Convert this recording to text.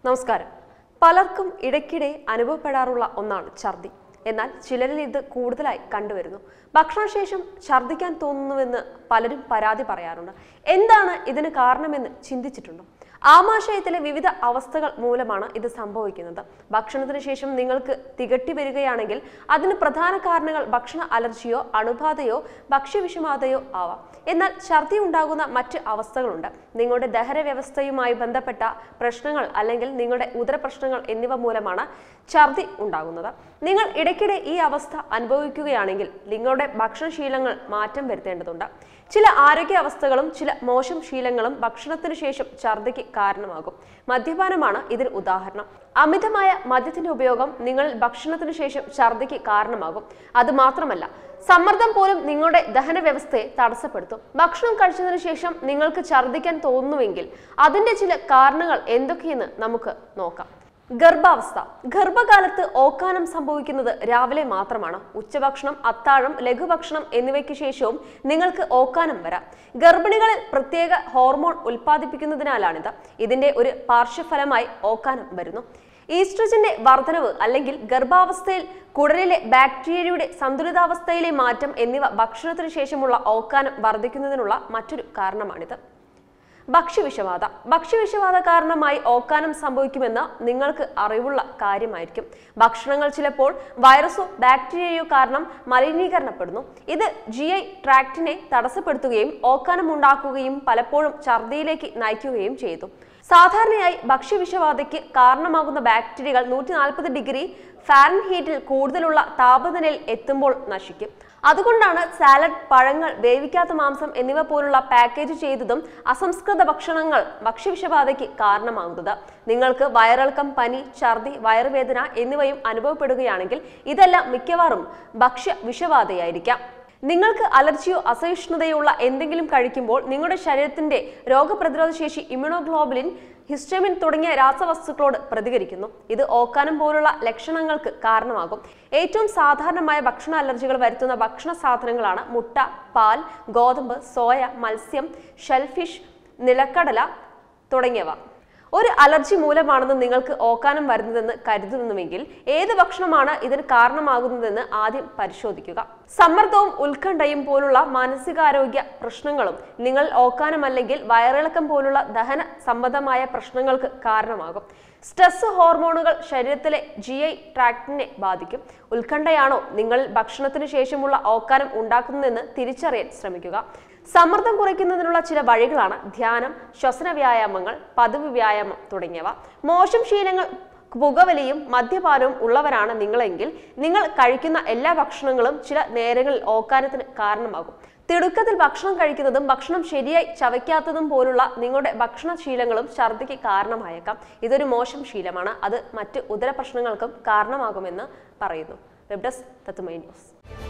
നമസ്കാരം പലർക്കും ഇടയ്ക്കിടെ അനുഭവപ്പെടാറുള്ള ഒന്നാണ് ഛർദി എന്നാൽ ചിലരിൽ ഇത് കൂടുതലായി കണ്ടുവരുന്നു ഭക്ഷണശേഷം ഛർദിക്കാൻ തോന്നുന്നുവെന്ന് പലരും പരാതി പറയാറുണ്ട് എന്താണ് ഇതിന് കാരണമെന്ന് ചിന്തിച്ചിട്ടുണ്ടോ ആമാശയത്തിലെ വിവിധ അവസ്ഥകൾ മൂലമാണ് ഇത് സംഭവിക്കുന്നത് ഭക്ഷണത്തിന് ശേഷം നിങ്ങൾക്ക് തികട്ടി വരികയാണെങ്കിൽ അതിന് പ്രധാന കാരണങ്ങൾ ഭക്ഷണ അലർജിയോ അണുബാധയോ ഭക്ഷ്യവിഷബാധയോ ആവാം എന്നാൽ ഛർദി ഉണ്ടാകുന്ന മറ്റ് അവസ്ഥകളുണ്ട് നിങ്ങളുടെ ദഹന വ്യവസ്ഥയുമായി ബന്ധപ്പെട്ട പ്രശ്നങ്ങൾ അല്ലെങ്കിൽ നിങ്ങളുടെ ഉദര പ്രശ്നങ്ങൾ എന്നിവ മൂലമാണ് ഛർദി ഉണ്ടാകുന്നത് നിങ്ങൾ ഇടയ്ക്കിടെ ഈ അവസ്ഥ അനുഭവിക്കുകയാണെങ്കിൽ നിങ്ങളുടെ ഭക്ഷണശീലങ്ങൾ മാറ്റം വരുത്തേണ്ടതുണ്ട് ചില ആരോഗ്യ അവസ്ഥകളും ചില മോശം ശീലങ്ങളും ഭക്ഷണത്തിനു ശേഷം ഛർദിക്ക് കാരണമാകും മദ്യപാനമാണ് ഇതിന് ഉദാഹരണം അമിതമായ മദ്യത്തിന്റെ ഉപയോഗം നിങ്ങളിൽ ഭക്ഷണത്തിനു ശേഷം ഛർദിക്ക് കാരണമാകും അത് മാത്രമല്ല സമ്മർദ്ദം പോലും നിങ്ങളുടെ ദഹന വ്യവസ്ഥയെ തടസ്സപ്പെടുത്തും ഭക്ഷണം കഴിച്ചതിനു ശേഷം നിങ്ങൾക്ക് ഛർദിക്കാൻ തോന്നുന്നുവെങ്കിൽ അതിന്റെ ചില കാരണങ്ങൾ എന്തൊക്കെയെന്ന് നമുക്ക് നോക്കാം ഗർഭാവസ്ഥ ഗർഭകാലത്ത് ഓക്കാനം സംഭവിക്കുന്നത് രാവിലെ മാത്രമാണ് ഉച്ചഭക്ഷണം അത്താഴം ലഘുഭക്ഷണം എന്നിവയ്ക്ക് ശേഷവും നിങ്ങൾക്ക് ഓക്കാനം വരാം ഗർഭിണികളിൽ പ്രത്യേക ഹോർമോൺ ഉൽപ്പാദിപ്പിക്കുന്നതിനാലാണിത് ഇതിന്റെ ഒരു പാർശ്വഫലമായി ഓക്കാനം വരുന്നു ഈസ്ട്രജന്റെ വർധനവ് അല്ലെങ്കിൽ ഗർഭാവസ്ഥയിൽ കുടലിലെ ബാക്ടീരിയയുടെ സന്തുലിതാവസ്ഥയിലെ മാറ്റം എന്നിവ ഭക്ഷണത്തിന് ശേഷമുള്ള ഓക്കാനം വർദ്ധിക്കുന്നതിനുള്ള മറ്റൊരു കാരണമാണിത് ഭക്ഷ്യവിഷബാധ ഭക്ഷ്യവിഷബാധ കാരണമായി ഓക്കാനം സംഭവിക്കുമെന്ന് നിങ്ങൾക്ക് അറിവുള്ള കാര്യമായിരിക്കും ഭക്ഷണങ്ങൾ ചിലപ്പോൾ വൈറസോ ബാക്ടീരിയയോ കാരണം മലിനീകരണപ്പെടുന്നു ഇത് ജി ഐ ട്രാക്റ്റിനെ തടസ്സപ്പെടുത്തുകയും ഓക്കാനം ഉണ്ടാക്കുകയും പലപ്പോഴും ഛർദിയിലേക്ക് നയിക്കുകയും ചെയ്തു സാധാരണയായി ഭക്ഷ്യവിഷബാധയ്ക്ക് കാരണമാകുന്ന ബാക്ടീരിയകൾ നൂറ്റി നാൽപ്പത് ഡിഗ്രി ഫാരൻഹീറ്റിൽ കൂടുതലുള്ള താപനിലയിൽ എത്തുമ്പോൾ നശിക്കും അതുകൊണ്ടാണ് സാലഡ് പഴങ്ങൾ വേവിക്കാത്ത മാംസം എന്നിവ പോലുള്ള പാക്കേജ് ചെയ്തതും അസംസ്കൃത ഭക്ഷണങ്ങൾ ഭക്ഷ്യവിഷബാധയ്ക്ക് കാരണമാകുന്നത് നിങ്ങൾക്ക് വയറിളക്കം പനി ഛർദി വയറുവേദന എന്നിവയും അനുഭവപ്പെടുകയാണെങ്കിൽ ഇതെല്ലാം മിക്കവാറും ഭക്ഷ്യ വിഷബാധയായിരിക്കാം നിങ്ങൾക്ക് അലർജിയോ അസഹിഷ്ണുതയോ ഉള്ള എന്തെങ്കിലും കഴിക്കുമ്പോൾ നിങ്ങളുടെ ശരീരത്തിന്റെ രോഗപ്രതിരോധ ശേഷി ഇമ്യൂണോഗ്ലോബുലിൻ ഹിസ്റ്റമിൻ തുടങ്ങിയ രാസവസ്തുക്കളോട് പ്രതികരിക്കുന്നു ഇത് ഓക്കാനം പോലുള്ള ലക്ഷണങ്ങൾക്ക് കാരണമാകും ഏറ്റവും സാധാരണമായ ഭക്ഷണ അലർജികൾ വരുത്തുന്ന ഭക്ഷണ സാധനങ്ങളാണ് മുട്ട പാൽ ഗോതമ്പ് സോയ മത്സ്യം ഷെൽഫിഷ് നിലക്കടല തുടങ്ങിയവ ഒരു അലർജി മൂലമാണെന്ന് നിങ്ങൾക്ക് ഓക്കാനം വരുന്നതെന്ന് കരുതുന്നുവെങ്കിൽ ഏത് ഭക്ഷണമാണ് ഇതിന് കാരണമാകുന്നതെന്ന് ആദ്യം പരിശോധിക്കുക സമ്മർദ്ദവും ഉത്കണ്ഠയും പോലുള്ള മാനസികാരോഗ്യ പ്രശ്നങ്ങളും നിങ്ങൾ ഓക്കാനം അല്ലെങ്കിൽ വയറിളക്കം പോലുള്ള ദഹന സംബന്ധമായ പ്രശ്നങ്ങൾക്ക് കാരണമാകും സ്ട്രെസ് ഹോർമോണുകൾ ശരീരത്തിലെ ജി ഐ ട്രാക്റ്റിനെ ബാധിക്കും ഉത്കണ്ഠയാണോ നിങ്ങളിൽ ഭക്ഷണത്തിന് ശേഷമുള്ള ഓക്കാനം ഉണ്ടാക്കുന്നതെന്ന് തിരിച്ചറിയാൻ ശ്രമിക്കുക സമ്മർദ്ദം കുറയ്ക്കുന്നതിനുള്ള ചില വഴികളാണ് ധ്യാനം ശ്വസന വ്യായാമങ്ങൾ പതിവ് വ്യായാമം തുടങ്ങിയവ മോശം ശീലങ്ങൾ പുകവലിയും മദ്യപാനവും ഉള്ളവരാണ് നിങ്ങളെങ്കിൽ നിങ്ങൾ കഴിക്കുന്ന എല്ലാ ഭക്ഷണങ്ങളും ചില നേരങ്ങളിൽ ഓക്കാനത്തിന് കാരണമാകും തിടുക്കത്തിൽ ഭക്ഷണം കഴിക്കുന്നതും ഭക്ഷണം ശരിയായി ചവയ്ക്കാത്തതും പോലുള്ള നിങ്ങളുടെ ഭക്ഷണശീലങ്ങളും ഛർദിക്ക് കാരണമായേക്കാം ഇതൊരു മോശം ശീലമാണ് അത് മറ്റ് ഉദര പ്രശ്നങ്ങൾക്കും കാരണമാകുമെന്ന് പറയുന്നു വെബ് ഡെസ്ക് തത്തുമൈ ന്യൂസ്